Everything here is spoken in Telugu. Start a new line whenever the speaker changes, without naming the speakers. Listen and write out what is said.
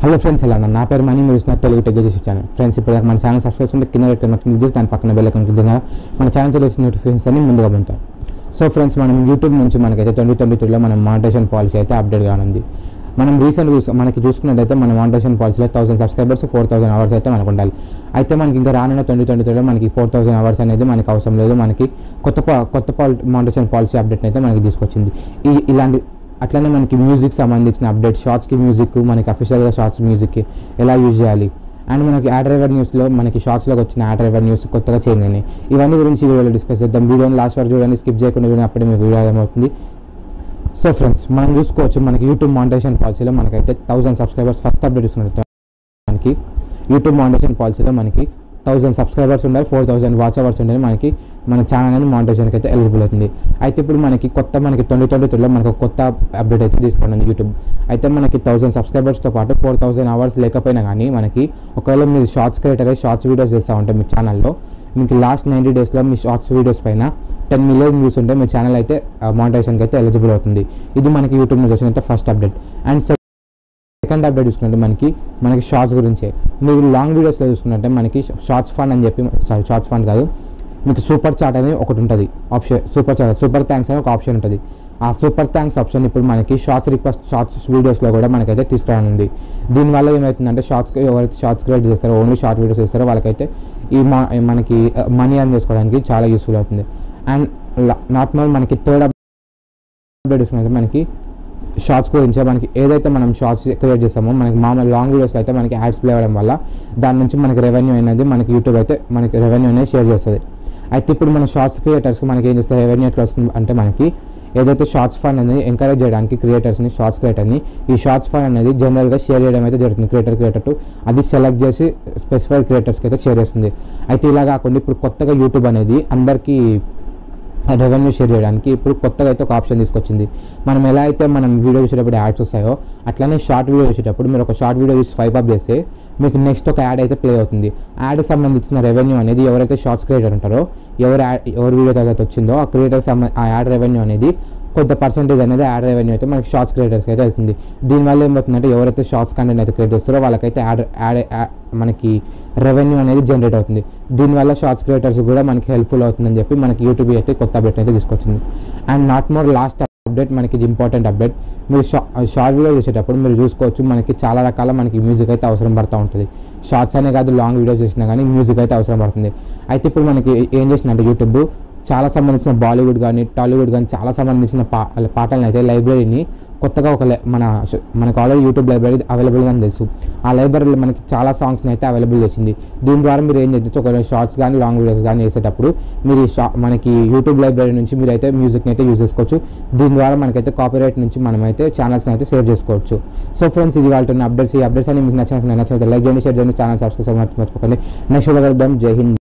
హలో ఫ్రెండ్స్ ఎలా ఉన్నారు? నా పేరు మనీ మీరు ఇస్తున్న తెలుగు టెక్ చేసి ఛానల్ ఫ్రెండ్స్ ఇప్పుడు దాకా మన ఛానల్ సబ్స్క్రైబ్ ఉంటే కింద రెడ్ కలర్ క్లిక్ చేసి దాని పక్కన బెల్ ఐకాన్ క్లిక్ చేయగా మన ఛానల్ వచ్చిన నోటిఫికేషన్స్ అన్ని ముందుగా పొందుతారు సో ఫ్రెండ్స్ మనం యూట్యూబ్ నుంచి మనకైతే ట్వంటీ ట్వంటీ త్రీలో మన మానిటేషన్ పాలసీ అయితే అప్డేట్ కానుంది మనం రీసెంట్ మనకి చూసుకున్నట్టయితే మన మానిటేషన్ పాలసీలో thousand subscribers four thousand hours అయితే మనకు ఉండాలి అయితే మనకి ఇంకా రానున్న ట్వంటీ ట్వంటీ త్రీలో మనకి ఫోర్ థౌసండ్ అవర్స్ అనేది మనకి అవసరం లేదు మనకి కొత్త పా- కొత్త పాల్ మానిటేషన్ పాలసీ అప్డేట్ అయితే మనకి తీసుకొచ్చింది ఈ ఇలాంటి అట్లనే మనకి మ్యూజిక్ సంబంధించిన అప్డేట్ షార్ట్స్కి మ్యూజిక్ మనకి అఫీషియల్గా షార్ట్స్ మ్యూజిక్కి ఎలా యూజ్ చేయాలి అండ్ మనకి యాడ్ డ్రైవర్ న్యూస్లో మనకి షార్ట్స్లోకి వచ్చిన యాడ్ డ్రైవర్ న్యూస్ కొత్తగా చేంజ్ అయినాయి ఇవన్నీ గురించి ఈ వీడియోలో డిస్కస్ చేద్దాం వీడియోని లాస్ట్ వరకు చూడండి స్కిప్ చేయకుండా చూడండి అప్పుడే మీకు వీడియో అర్థమవుతుంది సో ఫ్రెండ్స్ మనం చూసుకోవచ్చు మనకి యూట్యూబ్ మానిటేషన్ పాలసీలో మనకైతే థౌసండ్ సబ్స్క్రైబర్స్ ఫస్ట్ అప్డేట్ ఇస్తున్నట్టు మనకి యూట్యూబ్ మానిటేషన్ పాలసీలో మనకి థౌసండ్ సబ్స్క్రైబర్స్ ఉండాలి ఫోర్ థౌసండ్ వాచ్ అవర్స్ ఉండాలి మనకి మన ఛానల్ అనేది మానిటేషన్కి అయితే ఎలిజిబుల్ అవుతుంది అయితే ఇప్పుడు మనకి కొత్త మనకి ట్వంటీ ట్వంటీ త్రీలో మనకు ఒక కొత్త అప్డేట్ అయితే తీసుకున్నాను యూట్యూబ్ అయితే మనకి థౌసండ్ సబ్స్క్రైబర్స్తో పాటు ఫోర్ థౌసండ్ అవర్స్ లేకపోయినా కానీ మనకి ఒకవేళ మీరు షార్ట్స్ క్రియేటర్ అయ్యి షార్ట్స్ వీడియోస్ చేస్తూ ఉంటే మీ ఛానల్లో మీకు లాస్ట్ నైంటీ డేస్లో మీ షార్ట్స్ వీడియోస్ పైన టెన్ మిలియన్ వ్యూస్ ఉంటే మీ ఛానల్ అయితే మానిటేషన్కి అయితే ఎలిజిబుల్ అవుతుంది ఇది మనకి యూట్యూబ్ నుంచి వచ్చిన first update and second update చూసుకుంటే మనకి మనకి షార్ట్స్ గురించే మీరు లాంగ్ వీడియోస్లో చూసుకున్నట్టే మనకి షార్ట్స్ ఫండ్ అని చెప్పి సారీ షార్ట్స్ ఫండ్ కాదు మీకు సూపర్ చాట్ అనేది ఒకటి ఉంటుంది option super chat super thanks అని ఒక ఆప్షన్ ఉంటుంది ఆ సూపర్ థ్యాంక్స్ ఆప్షన్ ఇప్పుడు మనకి షార్ట్స్ రిక్వెస్ట్ షార్ట్స్ వీడియోస్లో కూడా మనకైతే తీసుకురానుంది దీనివల్ల ఏమవుతుందంటే షార్ట్స్ ఎవరైతే షార్ట్స్ క్రియేట్ చేస్తారో ఓన్లీ షార్ట్ వీడియోస్ చేస్తారో వాళ్ళకైతే ఈ మా మనకి మనీ అర్న్ చేసుకోవడానికి చాలా యూస్ఫుల్ అవుతుంది అండ్ నాట్ మనకి థర్డ్ అప్డేట్ చూసుకుంటే మనకి షార్ట్స్ గురించి మనకి ఏదైతే మనం షార్ట్స్ క్రియేట్ చేస్తామో మనకి మామూలు లాంగ్ వీడియోస్లో అయితే మనకి యాడ్స్ ప్లే అవ్వడం వల్ల దాని నుంచి మనకి రెవెన్యూ అనేది మనకి యూట్యూబ్ అయితే మనకి రెవెన్యూ అనేది షేర్ చేస్తుంది అయితే ఇప్పుడు మన షార్ట్స్ క్రియేటర్స్కి మనకి ఏం చేస్తారు రెవెన్యూ ఎట్లా వస్తుంది అంటే మనకి ఏదైతే షార్ట్స్ ఫండ్ అనేది ఎంకరేజ్ చేయడానికి క్రియేటర్స్ని షార్ట్స్ క్రియేటర్ని ఈ షార్ట్స్ ఫండ్ అనేది జనరల్గా షేర్ చేయడం అయితే జరుగుతుంది క్రియేటర్ క్రియేటర్ టు అది సెలెక్ట్ చేసి స్పెసిఫైడ్ క్రియేటర్స్కి అయితే షేర్ చేస్తుంది అయితే ఇలా కాకుండా ఇప్పుడు కొత్తగా యూట్యూబ్ అనేది అందరికీ రెవెన్యూ షేర్ చేయడానికి ఇప్పుడు కొత్తగా అయితే ఒక ఆప్షన్ తీసుకొచ్చింది మనం ఎలా అయితే మనం వీడియో చూసేటప్పుడు యాడ్స్ వస్తాయో అట్లానే షార్ట్ వీడియో చూసేటప్పుడు మీరు ఒక షార్ట్ వీడియో చూసి స్వైప్ అప్ చేస్తే మీకు నెక్స్ట్ ఒక యాడ్ అయితే ప్లే అవుతుంది యాడ్ సంబంధించిన రెవెన్యూ అనేది ఎవరైతే షార్ట్స్ క్రియేటర్ ఉంటారో ఎవరు యాడ్ ఎవరి వీడియో తర్వాత వచ్చిందో ఆ క్రియేటర్ ఆ యాడ్ రెవెన్యూ అనేది కొంత పర్సెంటేజ్ అనేది యాడ్ రెవెన్యూ అయితే మనకి షార్ట్స్ క్రియేటర్స్కి అయితే వెళ్తుంది దీనివల్ల ఏమవుతుందంటే ఎవరైతే షార్ట్స్ కంటెంట్ అయితే క్రియేట్ చేస్తారో వాళ్ళకైతే యాడ్ యాడ్ మనకి రెవెన్యూ అనేది జనరేట్ అవుతుంది దీనివల్ల షార్ట్స్ క్రియేటర్స్ కూడా మనకి హెల్ప్ఫుల్ అవుతుందని చెప్పి మనకి యూట్యూబ్ అయితే కొత్త అప్డేట్ అయితే తీసుకొచ్చింది and not more last update మనకి ఇది ఇంపార్టెంట్ అప్డేట్ మీరు షార్ట్ వీడియో చేసేటప్పుడు మీరు చూసుకోవచ్చు మనకి చాలా రకాల మనకి మ్యూజిక్ అయితే అవసరం పడుతూ ఉంటుంది షార్ట్స్ అనే కాదు లాంగ్ వీడియోస్ చేసినా కానీ మ్యూజిక్ అయితే అవసరం పడుతుంది అయితే ఇప్పుడు మనకి ఏం చేసిందంటే యూట్యూబ్ చాలా సంబంధించిన బాలీవుడ్ కానీ టాలీవుడ్ కానీ చాలా సంబంధించిన పా పాటలను అయితే లైబ్రరీని కొత్తగా ఒక లై- మన మనకు ఆల్రెడీ యూట్యూబ్ లైబ్రరీ అవైలబుల్గా తెలుసు ఆ లైబ్రరీలో మనకి చాలా సాంగ్స్ని అయితే అవైలబుల్ చేసింది దీని ద్వారా మీరు ఏం చేయొచ్చు ఒక షార్ట్స్ కానీ లాంగ్ వీడియోస్ కానీ చేసేటప్పుడు మీరు ఈ షా మనకి యూట్యూబ్ లైబ్రరీ నుంచి మీరు అయితే మ్యూజిక్ని అయితే యూజ్ చేసుకోవచ్చు దీని ద్వారా మనకైతే కాపీరైట్ నుంచి మనమైతే ఛానల్స్ని అయితే సేవ్ చేసుకోవచ్చు సో ఫ్రెండ్స్ ఇది వాళ్ళ అప్డేట్స్ ఈ అప్డేట్స్ అని మీకు నచ్చినట్టు నచ్చినట్టు లైక్ చేయండి షేర్ చేయండి ఛానల్ సబ్స్క్రైబ్ మర్చిపోకండి నెక్స్ట్ కలుద్దాం జై హింద్